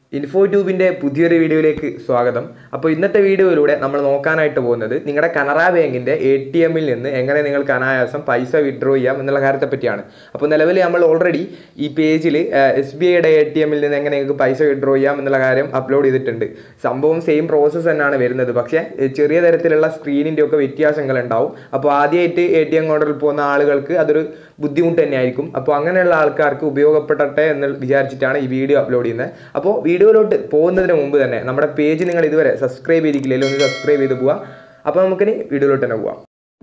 info ട്യൂബിൻ്റെ പുതിയൊരു വീഡിയോയിലേക്ക് സ്വാഗതം അപ്പോൾ ഇന്നത്തെ വീഡിയോയിലൂടെ നമ്മൾ നോക്കാനായിട്ട് പോകുന്നത് നിങ്ങളുടെ കനറ ബാങ്കിൻ്റെ എ ടി എമ്മിൽ നിന്ന് എങ്ങനെ നിങ്ങൾക്ക് അനായാസം പൈസ വിഡ്രോ ചെയ്യാം എന്നുള്ള കാര്യത്തെ പറ്റിയാണ് അപ്പോൾ നിലവിൽ നമ്മൾ ഓൾറെഡി ഈ പേജിൽ എസ് ബി ഐയുടെ എ ടി എമ്മിൽ നിന്ന് എങ്ങനെ നിങ്ങൾക്ക് പൈസ വിഡ്രോ ചെയ്യാം എന്നുള്ള കാര്യം അപ്ലോഡ് ചെയ്തിട്ടുണ്ട് സംഭവം സെയിം പ്രോസസ്സ് തന്നെയാണ് വരുന്നത് പക്ഷേ ഏഹ്, ചെറിയ തരത്തിലുള്ള സ്ക്രീനിൻ്റെ ഒക്കെ വ്യത്യാസങ്ങൾ ഉണ്ടാവും അപ്പോൾ ആദ്യമായിട്ട് എ ടി എം കൗണ്ടറിൽ പോകുന്ന ആളുകൾക്ക് അതൊരു ബുദ്ധിമുട്ട് തന്നെയായിരിക്കും അപ്പോൾ അങ്ങനെയുള്ള ആൾക്കാർക്ക് ഉപയോഗപ്പെടട്ടെ എന്ന് വിചാരിച്ചിട്ടാണ് ഈ വീഡിയോ അപ്ലോഡ് ചെയ്യുന്നത് അപ്പോൾ വീഡിയോയിലോട്ട് പോകുന്നതിന് മുമ്പ് തന്നെ നമ്മുടെ പേജ് നിങ്ങൾ ഇതുവരെ സബ്സ്ക്രൈബ് ചെയ്തിട്ടില്ലെങ്കിൽ ഒന്ന് സബ്സ്ക്രൈബ് ചെയ്ത് പോവുക അപ്പോൾ നമുക്കിനി വീഡിയോയിലോട്ട് തന്നെ പോവാം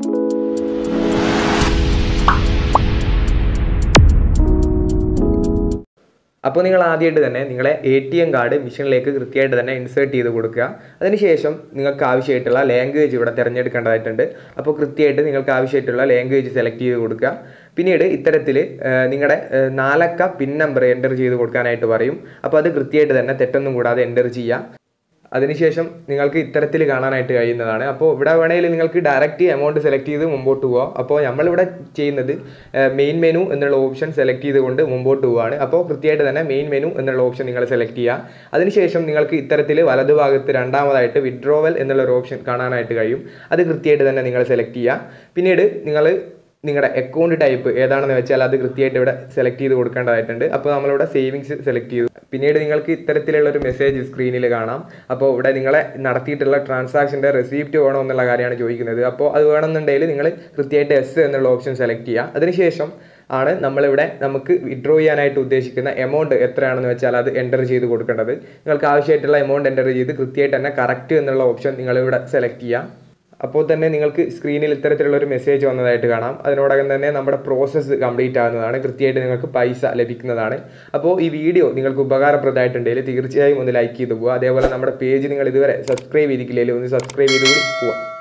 അപ്പോൾ നിങ്ങൾ ആദ്യമായിട്ട് തന്നെ നിങ്ങളെ എ ടി എം കാർഡ് മെഷീനിലേക്ക് കൃത്യമായിട്ട് തന്നെ ഇൻസേർട്ട് ചെയ്ത് കൊടുക്കുക അതിനുശേഷം നിങ്ങൾക്ക് ആവശ്യമായിട്ടുള്ള ലാംഗ്വേജ് ഇവിടെ തിരഞ്ഞെടുക്കേണ്ടതായിട്ടുണ്ട് അപ്പോൾ കൃത്യമായിട്ട് നിങ്ങൾക്ക് ആവശ്യമായിട്ടുള്ള ലാംഗ്വേജ് സെലക്ട് ചെയ്ത് കൊടുക്കുക പിന്നീട് ഇത്തരത്തിൽ നിങ്ങളുടെ നാലക്ക പിൻ നമ്പർ എൻ്റർ ചെയ്ത് കൊടുക്കാനായിട്ട് പറയും അപ്പോൾ അത് കൃത്യമായിട്ട് തന്നെ തെറ്റൊന്നും കൂടാതെ എൻ്റർ ചെയ്യുക അതിനുശേഷം നിങ്ങൾക്ക് ഇത്തരത്തിൽ കാണാനായിട്ട് കഴിയുന്നതാണ് അപ്പോൾ ഇവിടെ വേണമെങ്കിൽ നിങ്ങൾക്ക് ഡയറക്റ്റ് എമൗണ്ട് സെലക്ട് ചെയ്ത് മുമ്പോട്ട് പോകാം അപ്പോൾ നമ്മളിവിടെ ചെയ്യുന്നത് മെയിൻ മെനു എന്നുള്ള ഓപ്ഷൻ സെലക്ട് ചെയ്തുകൊണ്ട് മുമ്പോട്ട് പോവുകയാണ് അപ്പോൾ കൃത്യമായിട്ട് തന്നെ മെയിൻ മെനു എന്നുള്ള ഓപ്ഷൻ നിങ്ങൾ സെലക്ട് ചെയ്യുക അതിനുശേഷം നിങ്ങൾക്ക് ഇത്തരത്തിൽ വലതുഭാഗത്ത് രണ്ടാമതായിട്ട് വിഡ്രോവൽ എന്നുള്ള ഒരു ഓപ്ഷൻ കാണാനായിട്ട് കഴിയും അത് കൃത്യമായിട്ട് തന്നെ നിങ്ങൾ സെലക്ട് ചെയ്യുക പിന്നീട് നിങ്ങൾ നിങ്ങളുടെ അക്കൗണ്ട് ടൈപ്പ് ഏതാണെന്ന് വെച്ചാൽ അത് കൃത്യമായിട്ട് ഇവിടെ സെലക്ട് ചെയ്ത് കൊടുക്കേണ്ടതായിട്ടുണ്ട് അപ്പോൾ നമ്മളിവിടെ സേവിങ്സ് സെലക്ട് ചെയ്തു പിന്നീട് നിങ്ങൾക്ക് ഇത്തരത്തിലുള്ള ഒരു മെസ്സേജ് സ്ക്രീനിൽ കാണാം അപ്പോൾ ഇവിടെ നിങ്ങളെ നടത്തിയിട്ടുള്ള ട്രാൻസാക്ഷൻ്റെ റെസിപ്റ്റ് വേണോ എന്നുള്ള കാര്യമാണ് ചോദിക്കുന്നത് അപ്പോൾ അത് വേണമെന്നുണ്ടെങ്കിൽ നിങ്ങൾ കൃത്യമായിട്ട് എസ് എന്നുള്ള ഓപ്ഷൻ സെലക്ട് ചെയ്യുക അതിനുശേഷം ആണ് നമ്മളിവിടെ നമുക്ക് വിഡ്രോ ചെയ്യാനായിട്ട് ഉദ്ദേശിക്കുന്ന എമൗണ്ട് എത്രയാണെന്ന് വെച്ചാൽ അത് എൻ്റർ ചെയ്ത് കൊടുക്കേണ്ടത് നിങ്ങൾക്ക് ആവശ്യമായിട്ടുള്ള എമൗണ്ട് എൻ്റർ ചെയ്ത് കൃത്യമായിട്ട് തന്നെ കറക്റ്റ് എന്നുള്ള ഓപ്ഷൻ നിങ്ങളിവിടെ സെലക്ട് ചെയ്യുക അപ്പോൾ തന്നെ നിങ്ങൾക്ക് സ്ക്രീനിൽ ഇത്തരത്തിലുള്ള ഒരു മെസ്സേജ് വന്നതായിട്ട് കാണാം അതിനോടകം തന്നെ നമ്മുടെ പ്രോസസ്സ് കംപ്ലീറ്റ് ആകുന്നതാണ് കൃത്യമായിട്ട് നിങ്ങൾക്ക് പൈസ ലഭിക്കുന്നതാണ് അപ്പോൾ ഈ വീഡിയോ നിങ്ങൾക്ക് ഉപകാരപ്രദമായിട്ടുണ്ടെങ്കിൽ തീർച്ചയായും ഒന്ന് ലൈക്ക് ചെയ്ത് പോവുക അതേപോലെ നമ്മുടെ പേജ് നിങ്ങൾ ഇതുവരെ സബ്സ്ക്രൈബ് ചെയ്തിട്ടില്ലെങ്കിൽ ഒന്ന് സബ്സ്ക്രൈബ് ചെയ്ത് കൂടി പോവുക